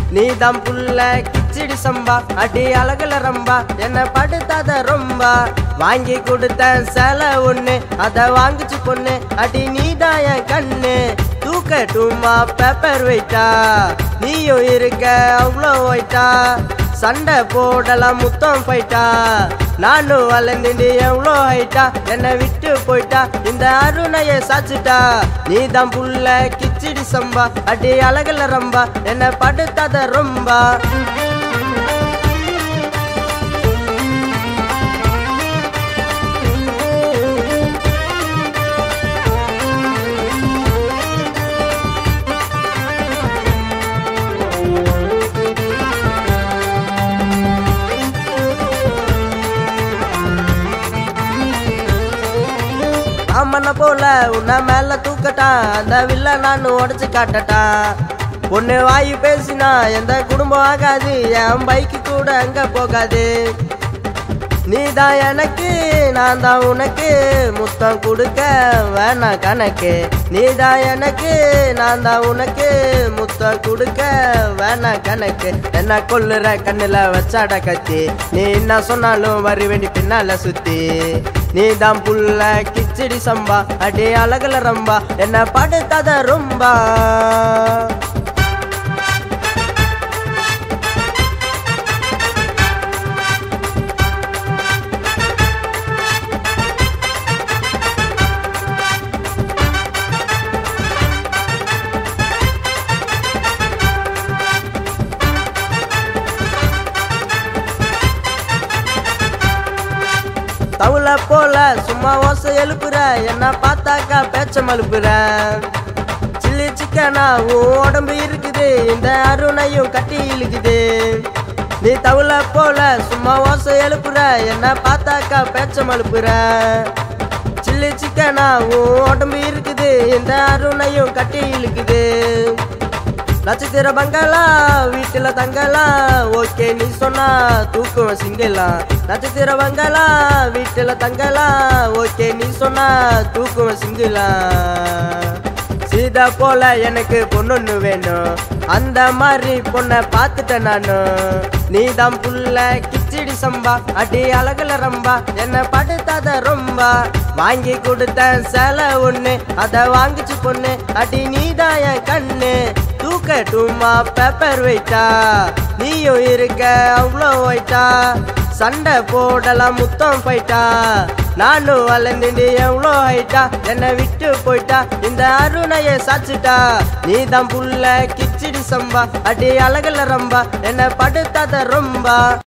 நீ தான் புள்ள கிச்சிடி சம்பா அடி அழகுல ரம்பா என்ன படுத்தாத ரொம்ப வாங்கி கொடுத்த சேலை ஒண்ணு அத வாங்கிச்சு பொண்ணு அடி நீதான் என் கண்ணு தூக்கட்டுமா பேப்பர் வெயிட்டா நீயும் இருக்க அவ்வளோ ஒயிட்டா சண்டை போடலாம் முத்தம் போயிட்டா நானும் வளர்ந்துட்டு எவ்வளோ ஹைட்டா என்னை விட்டு போயிட்டா இந்த அருணைய சாச்சிட்டா நீ தான் புள்ள கிச்சிடி சம்பா அடி அழகுல ரம்பா என்னை படுத்தாத ரொம்ப அம்மனை போல உன்னை மேல தூக்கட்டா அந்த வில்ல நான் உடச்சு காட்டட்டா பொண்ணு வாயு பேசினா எந்த குடும்பம் ஆகாது என் பைக்கு கூட அங்க போகாது நீ தான் எனக்கு நான் தான் உனக்கு முத்தம் கொடுக்க வேணாம் கணக்கு நீ தான் எனக்கு நான் தான் உனக்கு முத்தம் கொடுக்க வேணாம் கணக்கு என்ன கொல்லுற கண்ணுல வச்சாட கத்தி நீ என்ன சொன்னாலும் வரி வேண்டி பின்னால சுத்தி நீ தான் புள்ள கிச்சடி சம்பா அடி அழகுல ரம்பா என்ன படுத்தாத ரொம்ப தவுல போல சும்மா ஓசை எழுப்புற என்ன பார்த்தாக்கா பேச்ச மழுப்புற சில்லி சிக்கனா உன் உடம்பு இருக்குது இந்த அருணையும் கட்டி இழுக்குது நீ தவுல போல சும்மா ஓசை எழுப்புற என்ன பார்த்தாக்கா பேச்ச மழுப்புற சில்லி சிக்கனா உன் உடம்பு இருக்குது இந்த அருணையும் கட்டி இழுக்குது நட்சத்திர பங்களா வீட்டுல தங்கலாம் ஓகே நீ சொன்னா தூக்கம் சிங்கலாம் நட்சத்திர பங்களா வீட்டுல தங்கலாம் ஓகே நீ சொன்னா தூக்கம் சிங்கலாம் சீதா போல எனக்கு பொண்ணொன்னு வேணும் அந்த மாதிரி பொண்ணை பார்த்துட்டேன் நானு நீ தான் புள்ள கிச்சிடி சம்பா அடி அழகுல ரம்பா என்ன படுத்தாத ரொம்ப வாங்கி கொடுத்த சேலை ஒண்ணு அத வாங்கிச்சு பொண்ணு அடி நீதான் என் கண்ணு தூக்கட்டுமா பேப்பர் வெயிட்டா நீயும் இருக்க அவ்வளோ ஒயிட்டா சண்டை போடலாம் முத்தம் போயிட்டா நானும் வளர்ந்துட்டு எவ்வளோ ஹைட்டா என்னை விட்டு போயிட்டா இந்த அருணைய சாச்சிட்டா நீ தான் புள்ள கிச்சிடி சம்பா அடி அழகுல ரம்பா என்னை படுத்தாத ரொம்ப